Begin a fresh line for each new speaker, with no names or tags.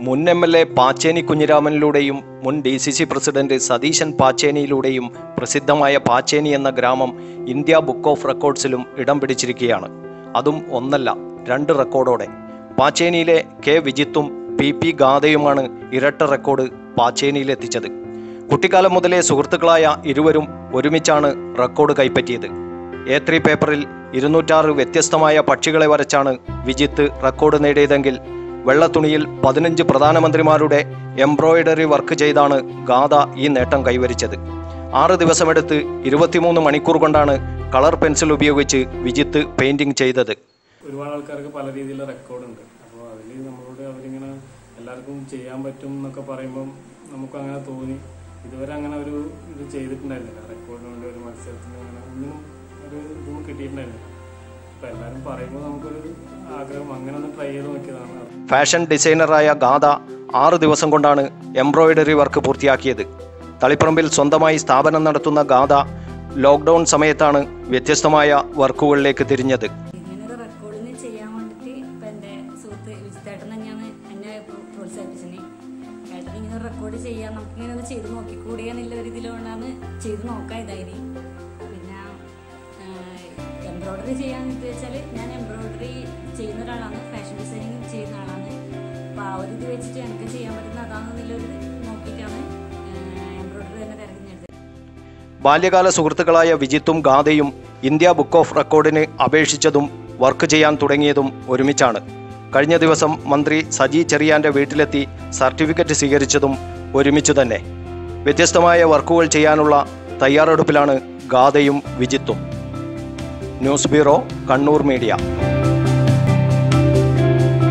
മുൻ M L A Pacheni കുഞ്ഞിരാമനിലൂടെയും മുൻ D C C president Satheesan പാച്ചേനിയിലൂടെയും പ്രസിദ്ധമായ പാച്ചേനി എന്ന ഗ്രാമം ഇന്ത്യ ബുക്ക് ഓഫ് റെക്കോർഡ്സിലും ഇടം പിടിച്ചിരിക്കുകയാണ് അതും ഒന്നല്ല രണ്ട് റെക്കോർഡോടെ പാച്ചേനിയിലെ കെ വിജിത്തും പി പി ഗാഥയുമാണ് ഇരട്ട റെക്കോർഡ് പാച്ചേനിയിലെത്തിച്ചത് കുട്ടിക്കാലം മുതലേ സുഹൃത്തുക്കളായ ഇരുവരും ഒരുമിച്ചാണ് റെക്കോർഡ് കൈപ്പറ്റിയത് എ ത്രീ പേപ്പറിൽ ഇരുന്നൂറ്റാറ് വ്യത്യസ്തമായ പക്ഷികളെ വരച്ചാണ് വിജിത്ത് റെക്കോർഡ് നേടിയതെങ്കിൽ വെള്ളത്തുണിയിൽ പതിനഞ്ച് പ്രധാനമന്ത്രിമാരുടെ എംബ്രോയിഡറി വർക്ക് ചെയ്താണ് ഗാഥ ഈ നേട്ടം കൈവരിച്ചത് ആറ് ദിവസമെടുത്ത് ഇരുപത്തിമൂന്ന് മണിക്കൂർ കൊണ്ടാണ് കളർ പെൻസിൽ ഉപയോഗിച്ച് വിജിത്ത് പെയിന്റിംഗ് ചെയ്തത്
ഒരുപാട് ആൾക്കാർക്ക് പല രീതിയിലുള്ള റെക്കോർഡുണ്ട് അപ്പോൾ അതിൽ നമ്മളോട് അവരിങ്ങനെ എല്ലാവർക്കും ചെയ്യാൻ പറ്റും എന്നൊക്കെ പറയുമ്പം നമുക്ക് അങ്ങനെ തോന്നി ഇതുവരെ അങ്ങനെ ഒരു ഇത് ചെയ്തിട്ടുണ്ടായിരുന്നില്ല റെക്കോർഡിന് വേണ്ടി ഒരു മത്സരത്തിന് അങ്ങനെ ഒന്നും ഒരു ഇതൊന്നും കിട്ടിയിട്ടുണ്ടായിരുന്നില്ല അപ്പോൾ എല്ലാവരും പറയുമ്പോൾ നമുക്കൊരു ആഗ്രഹം അങ്ങനെ ഒന്ന് ട്രൈ ചെയ്ത് നോക്കിയതാണ്
ഫാഷൻ ഡിസൈനറായ ഗാഥ ആറ് ദിവസം കൊണ്ടാണ് എംബ്രോയിഡറി വർക്ക് പൂർത്തിയാക്കിയത് തളിപ്പറമ്പിൽ സ്വന്തമായി സ്ഥാപനം നടത്തുന്ന ഗാഥ ലോക്ക്ഡൗൺ സമയത്താണ് വ്യത്യസ്തമായ വർക്കുകളിലേക്ക് തിരിഞ്ഞത്
ഇങ്ങനൊരു റെക്കോർഡിന് ചെയ്യാൻ വേണ്ടിയിട്ട് ഇപ്പം എൻ്റെ സുഹൃത്ത് വിജിത്തേട്ടൻ തന്നെയാണ് എന്നെ പ്രോ- പ്രോത്സാഹിപ്പിച്ചത് ഏട്ടൻ ഇങ്ങനെ റെക്കോർഡ് ചെയ്യാൻ നമുക്ക് ഇങ്ങനെ ഒന്ന് ചെയ്ത് നോക്കിക്കൂടിയ എന്നുള്ള ഒരു ഇതിലുകൊണ്ടാണ് ചെയ്ത് നോക്കാം ഇതായി പിന്നെ എംബ്രോയ്ഡറി ചെയ്യാൻ ഇത് വെച്ചാൽ ഞാൻ എംബ്രോയ്ഡറി ചെയ്യുന്ന ഒരാളാണ് ഫാഷൻ ഡിസൈനിങ് ചെയ്യുന്ന ആളാണ് അപ്പോൾ ആ ഒരു ഇത് വെച്ചിട്ട് എനിക്ക് ചെയ്യാൻ പറ്റുന്ന അതാണെന്നുള്ളൊരു നോക്കിയിട്ടാണ് എംബ്രോയ്ഡറി തന്നെ തിരഞ്ഞെടുത്തത്
ബാല്യകാല സുഹൃത്തുക്കളായ വിജിത്തും ഗാഥയും ഇന്ത്യ ബുക്ക് ഓഫ് റെക്കോർഡിന് അപേക്ഷിച്ചതും വർക്ക് ചെയ്യാൻ തുടങ്ങിയതും ഒരുമിച്ചാണ് കഴിഞ്ഞ ദിവസം മന്ത്രി സജി ചെറിയാന്റെ വീട്ടിലെത്തി സർട്ടിഫിക്കറ്റ് സ്വീകരിച്ചതും ഒരുമിച്ചു തന്നെ വ്യത്യസ്തമായ വർക്കുകൾ ചെയ്യാനുള്ള തയ്യാറെടുപ്പിലാണ് ഗാഥയും വിജിത്തും ന്യൂസ് ബ്യൂറോ കണ്ണൂർ മീഡിയ